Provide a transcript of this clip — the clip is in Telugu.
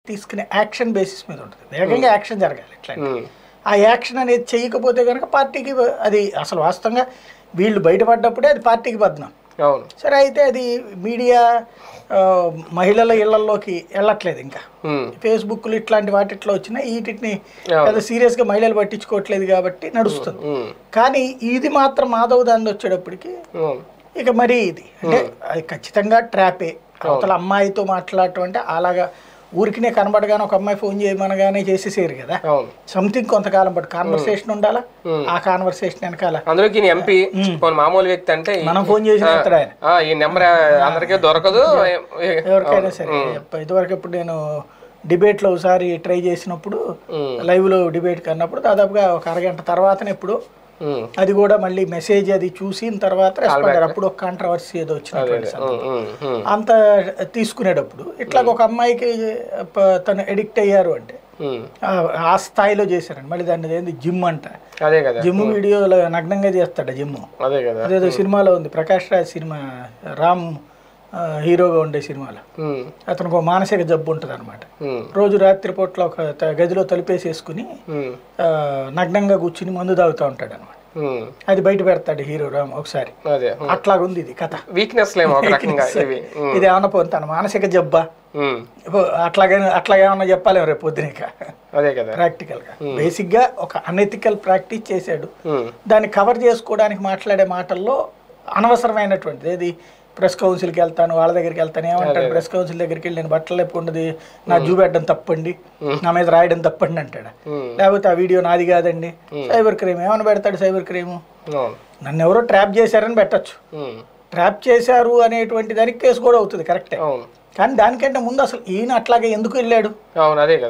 తీసుకునే యాక్షన్ బేసిస్ మీద ఉంటుంది వేగంగా యాక్షన్ జరగాలి ఇట్లా ఉమ్, ఆ యాక్షన్ అనేది చేయకపోతే కనుక పార్టీకి అది అసలు వాస్తవంగా వీళ్ళు బయటపడ్డప్పుడే అది పార్టీకి బద్నాం అవును సరే అయితే అది మీడియా ఆ, మహిళల ఇళ్లలోకి వెళ్ళట్లేదు ఇంకా ఉమ్, ఫేస్బుక్లు ఇట్లాంటి వాటిట్లో వచ్చినా వీటిని అవును. పెద్ద సీరియస్గా మహిళలు పట్టించుకోవట్లేదు కాబట్టి నడుస్తుంది ఉమ్, కానీ ఇది మాత్రం మాధవ్ దాన్ని వచ్చేటప్పటికి అవును ఇక మరీ ఇది అంటే అది ఖచ్చితంగా ట్రాపే అవతల అమ్మాయితో మాట్లాడటం అంటే అలాగా ఊరికినే కనబడగానే ఒక అమ్మాయి ఫోన్ చేయమనగానే చేసేసారు కదా అవును సంథింగ్ కొంతకాలం పాటు కాన్వర్సేషన్ ఉండాలా Hmm. ఆ కాన్వర్సేషన్ వెనకాల అందులోకి ఈయన ఎంపీ పోనీ మామూలు వ్యక్తి అంటే ఈ- మనం ఫోన్ చేసిన అతడు ఆయన ఆ, ఈ నెంబర్ అందరికీ దొరకదు ఎవరికైనా సరే ఎప్ప- ఇదివరకు ఇప్పుడు నేను డిబేట్లో ఒకసారి ట్రై చేసినప్పుడు ఉమ్, లైవ్లో డిబేట్ కన్నప్పుడు దాదాపుగా ఒక అరగంట తర్వాతనే ఇప్పుడు ఉమ్, అది కూడా మళ్ళీ మెసేజ్ అది చూసిన తర్వాత రెస్పాండ్ అప్పుడు ఒక కాంట్రవర్సీ ఏదో వచ్చినటువంటి ఉమ్, ఉమ్, ఉమ్, అంత తీసుకునేటప్పుడు ఇట్లా ఒక అమ్మాయికి ప- తను ఎడిక్ట్ అయ్యారు అంటే ఉమ్. ఆ- ఆ స్థాయిలో చేశారండి మళ్ళీ దాన్ని ఏంది జిమ్ అంట అదే కదా జిమ్ వీడియోలో నగ్నంగా చేస్తాడు జిమ్ అదే కదా అదేదో సినిమాలో ఉంది ప్రకాష్ రాజ్ సినిమా రామ్ ఆ, హీరోగా ఉండే సినిమాలో ఉమ్, అతనికి ఒక మానసిక జబ్బు ఉంటుంది అనమాట ఉమ్, రోజు రాత్రి పూట్ల ఒక త- గదిలో తలుపేసేసుకుని ఉమ్, ఆ, నగ్నంగా కూర్చుని మందు తాగుతూ ఉంటాడు అనమాట ఉమ్. అది బయట పెడతాడు హీరో రామ్ ఒకసారి అదే అట్లాగుంది ఇది కథ వీక్నెస్ లేమో ఒక రకంగా ఇవి ఉమ్, ఇది ఏమన్నా పోతే తన మానసిక జబ్బా ఉమ్, ఇప్పు అట్లాగే అట్లాగేమన్నా చెప్పాలి రేపు పొద్దునిక అదే కదా ప్రాక్టికల్గా బేసిక్గా ఒక అనెథికల్ ప్రాక్టీస్ చేశాడు ఉమ్, దాన్ని కవర్ చేసుకోవడానికి మాట్లాడే మాటల్లో అనవసరమైనటువంటిది ఏది ప్రెస్ కౌన్సిల్కి వెళ్తాను వాళ్ళ దగ్గరికి వెళ్తాను ఏమంటాడు ప్రెస్ కౌన్సిల్ దగ్గరికి వెళ్ళి నేను బట్టలు లేపుకుండదు నా చూపెట్టడం తప్పండి నా మీద రాయడం తప్పండి అంటాడు ఉమ్, లేకపోతే ఆ వీడియో నాది కాదండి సైబర్ క్రైమ్ ఏమని పెడతాడు సైబర్ క్రైమ్ అవును నన్ను ఎవరో ట్రాప్ చేశారని పెట్టచ్చు ఉమ్, ట్రాప్ చేశారు అనేటువంటి దానికి కేసు కూడా అవుతుంది కరెక్టే అవును కానీ దానికంటే ముందు అసలు ఈయన అట్లాగే ఎందుకు వెళ్ళాడు అవును అదే కదా